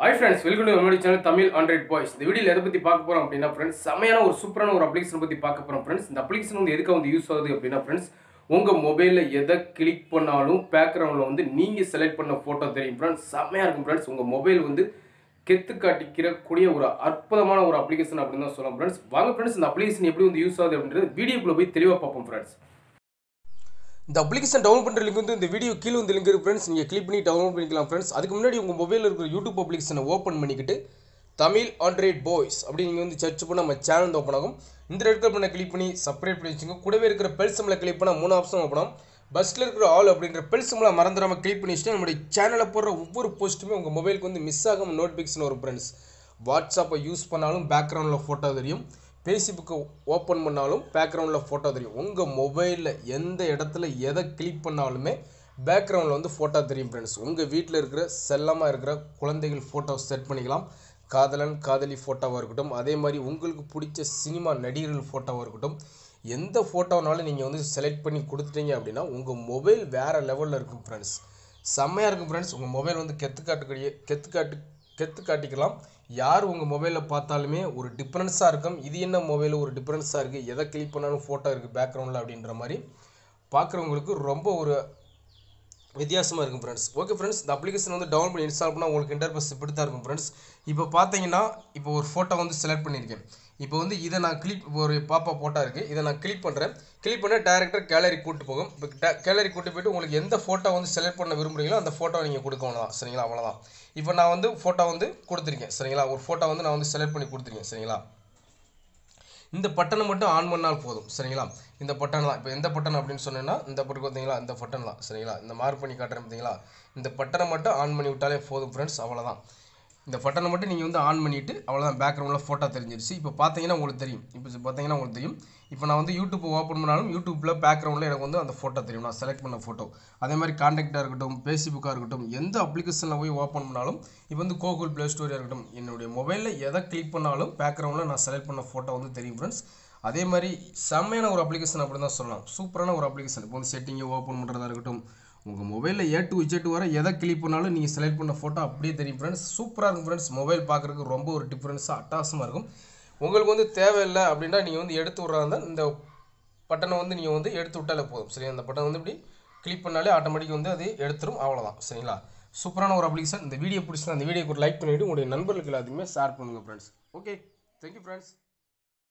hi friends welcome to நம்மளுடைய channel Tamil android boys இந்த வீடியோவில் எதை பற்றி பார்க்க போகிறோம் அப்படின்னா ஃப்ரெண்ட்ஸ் செமையான ஒரு சூப்பரான ஒரு அப்ளிகேஷன் பற்றி பார்க்க போகிறோம் ஃப்ரெண்ட்ஸ் இந்த அப்ளிகேஷன் வந்து எதுக்காக வந்து யூஸ் ஆகுது அப்படின்னா ஃப்ரெண்ட்ஸ் உங்கள் மொபைலில் எதை கிளிக் பண்ணாலும் பேக்ரவுண்டில் வந்து நீங்கள் செலக்ட் பண்ண ஃபோட்டோ தெரியும் ஃப்ரெண்ட்ஸ் செம்மையாக இருக்கும் ஃப்ரெண்ட்ஸ் உங்கள் மொபைல் வந்து கெத்து காட்டிக்கிற கூடிய ஒரு அற்புதமான ஒரு அப்ளிகேஷன் அப்படின்னு தான் சொல்லலாம் ஃப்ரெண்ட்ஸ் வாங்க ஃப்ரெண்ட்ஸ் இந்த அப்ளிகேஷன் எப்படி வந்து யூஸ் ஆகுது அப்படின்றது வீடியோக்குள்ளே போய் தெளிவாக பார்ப்போம் ஃப்ரெண்ட்ஸ் இந்த அப்ளிகேஷன் டவுன்லோட் பண்ணுற லிங்க் வந்து இந்த வீடியோ கீழே வந்து லிங்க் இருக்கு ஃப்ரெண்ட்ஸ் நீங்கள் கிளிக் பண்ணி டவுன்லோட் பண்ணிக்கலாம் ஃப்ரெண்ட்ஸ் அதுக்கு முன்னாடி உங்கள் மொபைலில் இருக்கிற யூடியூப் அப்ளிகேஷனை ஓப்பன் பண்ணிக்கிட்டு தமிழ் ஆண்ட்ராய்ட் பாய்ஸ் அப்படி நீங்கள் வந்து சர்ச் பண்ண நம்ம சேனல் ஓப்பன் ஆகும் இந்த ரெட் கலர் பண்ண கிளிக் பண்ணி செப்பரேட் பண்ணி வச்சுங்க கூடவே இருக்கிற பெல் சிம்மில் கிளிக் பண்ணால் மூணு ஆப்ஷன் ஓப்பன் ஆகும் பஸ்ஸில் இருக்கிற ஆல் அப்படின்ற பெல் சிம்மில் மறந்துடாமல் கிளிக் பண்ணி வச்சுட்டு நம்மளுடைய சேனலில் போடுற ஒவ்வொரு போஸ்ட்டுமே உங்கள் மொபைலுக்கு வந்து மிஸ் ஆகாமல் நோட்டிஃபிகேஷன் வரும் ஃப்ரெண்ட்ஸ் வாட்ஸ்அப்பை யூஸ் பண்ணாலும் பேக்ரவுண்டில் ஃபோட்டோ தெரியும் ஃபேஸ்புக்கை ஓப்பன் பண்ணாலும் பேக்ரவுண்டில் ஃபோட்டோ தெரியும் உங்கள் மொபைலில் எந்த இடத்துல எதை கிளிக் பண்ணாலுமே பேக்ரவுண்டில் வந்து ஃபோட்டோ தெரியும் ஃப்ரெண்ட்ஸ் உங்கள் வீட்டில் இருக்கிற செல்லமாக இருக்கிற குழந்தைகள் ஃபோட்டோ செட் பண்ணிக்கலாம் காதலன் காதலி ஃபோட்டோவாக இருக்கட்டும் அதே மாதிரி உங்களுக்கு பிடிச்ச சினிமா நடிகர்கள் ஃபோட்டோவாக இருக்கட்டும் எந்த ஃபோட்டோனாலும் நீங்கள் வந்து செலக்ட் பண்ணி கொடுத்துட்டீங்க அப்படின்னா உங்கள் மொபைல் வேறு லெவலில் இருக்கும் ஃப்ரெண்ட்ஸ் செம்மையாக இருக்கும் ஃப்ரெண்ட்ஸ் உங்கள் மொபைல் வந்து கெத்து காட்டுக்கூடிய கெத்து காட்டு கெத்து காட்டிக்கலாம் யார் உங்கள் மொபைலில் பார்த்தாலுமே ஒரு டிஃப்ரென்ஸாக இருக்கும் இது என்ன மொபைல் ஒரு டிஃப்ரென்ஸாக இருக்குது எதை கிளிக் பண்ணாலும் ஃபோட்டோ இருக்குது பேக்ரவுண்டில் அப்படின்ற மாதிரி பார்க்குறவங்களுக்கு ரொம்ப ஒரு வித்தியாசமாக இருக்கும் ஃப்ரெண்ட்ஸ் ஓகே ஃப்ரெண்ட்ஸ் இந்த அப்ளிகேஷன் வந்து டவுன்லோட் பண்ணி இன்ஸ்டால் பண்ணால் உங்களுக்கு இன்டர்பஸ் இப்படி தான் இருக்கும் ஃப்ரெண்ட்ஸ் இப்போ பார்த்தீங்கன்னா இப்போ ஒரு ஃபோட்டோ வந்து செலக்ட் பண்ணியிருக்கேன் இப்போ வந்து இதை நான் கிளிக் ஒரு பாப்பா ஃபோட்டோ இருக்குது இதை நான் கிளிக் பண்ணுறேன் கிளிக் பண்ண டேரக்டர் கேலரி கூட்டு போகும் இப்போ கேலரி கூட்டு போயிட்டு உங்களுக்கு எந்த ஃபோட்டோ வந்து செலக்ட் பண்ண விரும்புறீங்களோ அந்த ஃபோட்டோ நீங்கள் கொடுக்கணும் தான் சரிங்களா அவ்வளோதான் இப்போ நான் வந்து ஃபோட்டோ வந்து கொடுத்துருக்கேன் சரிங்களா ஒரு ஃபோட்டோ வந்து நான் வந்து செலக்ட் பண்ணி கொடுத்துருக்கேன் சரிங்களா இந்த பட்டனை மட்டும் ஆன் பண்ணால் போதும் சரிங்களா இந்த பட்டன் தான் இப்போ எந்த பட்டன் அப்படின்னு சொன்னேன்னா இந்த பட்டன் பார்த்தீங்களா இந்த பட்டன் தான் சரிங்களா இந்த மார்க் பண்ணி காட்டுறேன் பார்த்தீங்களா இந்த பட்டனை மட்டும் ஆன் பண்ணி விட்டாலே போதும் ஃப்ரெண்ட்ஸ் அவ்வளோதான் இந்த பட்டனை மட்டும் நீங்கள் வந்து ஆன் பண்ணிவிட்டு அவ்வளோதான் பேக்ரவுண்டில் ஃபோட்டோ தெரிஞ்சிருச்சு இப்போ பார்த்தீங்கன்னா உங்களுக்கு தெரியும் இப்போ பார்த்தீங்கன்னா உங்களுக்கு தெரியும் இப்போ நான் வந்து யூடியூப் ஓப்பன் பண்ணாலும் யூடியூப்பில் பேக்ரவுண்டில் எனக்கு வந்து அந்த ஃபோட்டோ தெரியும் நான் செலக்ட் பண்ண ஃபோட்டோ அதே மாதிரி காண்டாக்டாக இருக்கட்டும் ஃபேஸ்புக்காக இருக்கட்டும் எந்த அப்ளிகேஷனில் போய் ஓப்பன் பண்ணாலும் இப்போ வந்து கோகுல் ப்ளே ஸ்டோரியாக இருக்கட்டும் என்னுடைய மொபைலில் எதை கிளிக் பண்ணாலும் பேக்ரவுண்டில் நான் செலக்ட் பண்ண ஃபோட்டோ வந்து தெரியும் ஃப்ரெண்ட்ஸ் அதே மாதிரி செம்மையான ஒரு அப்ளிகேஷன் அப்படி தான் சொல்லலாம் சூப்பரான ஒரு அப்ளிகேஷன் இப்போ வந்து செட்டிங்கை ஓப்பன் பண்ணுறதா இருக்கட்டும் உங்கள் மொபைலில் ஏ டு இஜெட் வர எதை கிளிக் பண்ணாலும் நீங்கள் செலக்ட் பண்ண ஃபோட்டோ அப்படியே தெரியும் ஃப்ரெண்ட்ஸ் சூப்பராக இருக்கும் ஃப்ரெண்ட்ஸ் மொபைல் பார்க்குறதுக்கு ரொம்ப ஒரு டிஃப்ரென்ஸாக அட்டாசமாக இருக்கும் உங்களுக்கு வந்து தேவையில்லை அப்படின்னா நீங்கள் வந்து எடுத்து விட்றா இருந்தால் இந்த பட்டனை வந்து நீங்கள் வந்து எடுத்து விட்டாலே போதும் சரி அந்த பட்டன் வந்து இப்படி கிளிக் பண்ணாலே ஆட்டோமேட்டிக் வந்து அது எடுத்துரும் அவ்வளோதான் சரிங்களா சூப்பரான ஒரு அப்ளிகேஷன் இந்த வீடியோ பிடிச்சா அந்த வீடியோக்கு ஒரு லைக் பண்ணிவிட்டு உங்களுடைய நண்பர்களுக்கு எல்லாத்தையுமே ஷேர் பண்ணுங்கள் ஃப்ரெண்ட்ஸ் ஓகே தேங்க்யூ ஃப்ரெண்ட்ஸ்